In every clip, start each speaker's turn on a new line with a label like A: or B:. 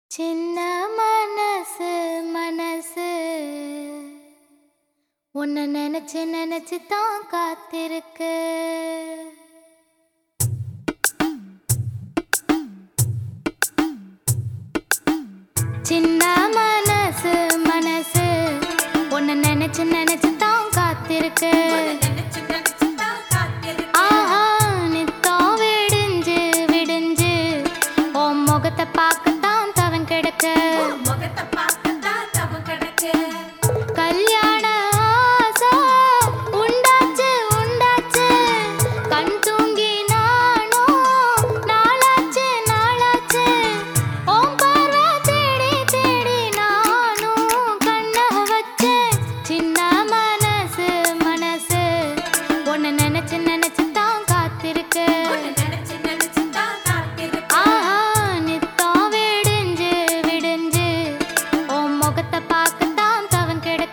A: சின்ன மனசு மனசு உன்னை நினைச்சு நினைச்சு தான் காத்திருக்கு சின்ன மனசு மனசு உன்னை நினைச்சு நினைச்சு தான் காத்திருக்கு ஆஹா நித்தம் விடிஞ்சு விடிஞ்சு உன் முகத்தை பார்க்கத்தான் தவன் கிடக்க கல்யாண ஆசை உண்டாச்சு உண்டாச்சு கண் தூங்கி நானும் நாளாச்சு நாளாச்சு உன் பார்வை தேடி தேடி நானும் கண்ண வச்சேன் சின்ன மனசு மனசு உன்னை நினைச்சு நினைச்சு தான் காத்திருக்கு ஆஹா நித்தம் விடிஞ்சு விடிஞ்சு உன் முகத்தை பார்க்கத்தான் தவன் கிடக்க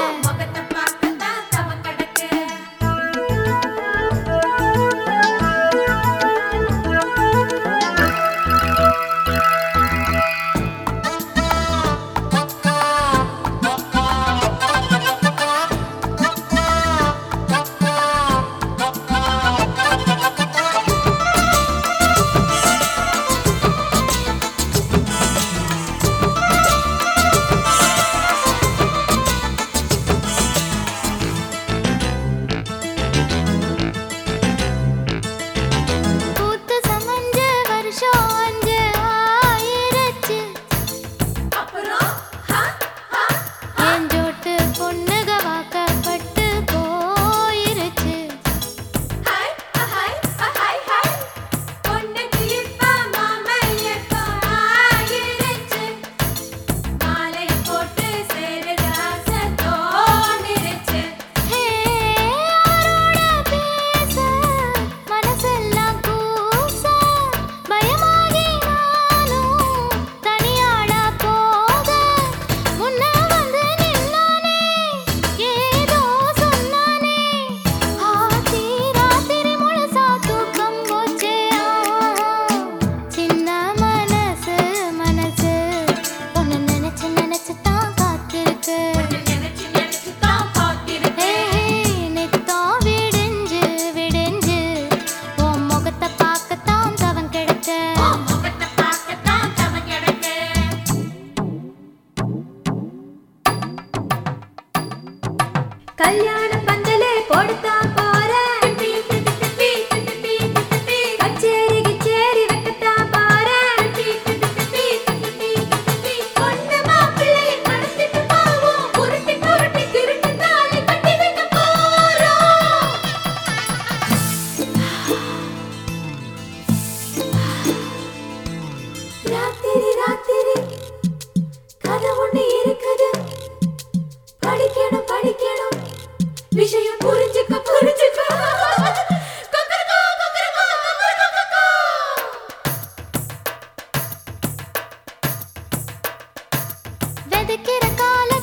A: பூத்து சமஞ்ச வருஷம் அஞ்சு ஆயிருச்சு என் ஜோட்டு பொண்ணுக வாக்கப்பட்டு போயிருச்சு ஹே அவரோட பேச மனசெல்லாம் கூச பயமாகி நானும் தனியாடா போக முன்ன வந்து நின்னானே ஏதோ சொன்னானே ஆத்தி ராத்திரி முழுசா தூக்கம் போச்சே சின்ன மனசு மனசு உன்னை நினைச்சு நினைச்சு தான் காத்திருக்கு நித்தம் விடிஞ்சு விடிஞ்சு உன் முகத்தை பார்க்கத்தான் தவன் கிடக்க
B: கல்யாண பந்தலே போடுத்தா போறேன் கச்சேரி கிச்சேரி வைக்கத்தா போறேன் பொண்ணு மாப்பிள்ளை நடத்திட்டு போவோம் உருட்டி புரட்டி திருட்டு தாலி கட்டி வைக்க போறோம் ராத்திரி ராத்திரி கதை ஒண்ணு இருக்குது படிக்கணும் படிக்கணும் விஷயம் புரிஞ்சுக்க புரிஞ்சுக்க கொக்கரக்கோ, கொக்கரக்கோ, கொக்கரக்கோ.
A: விதைக்கிற கால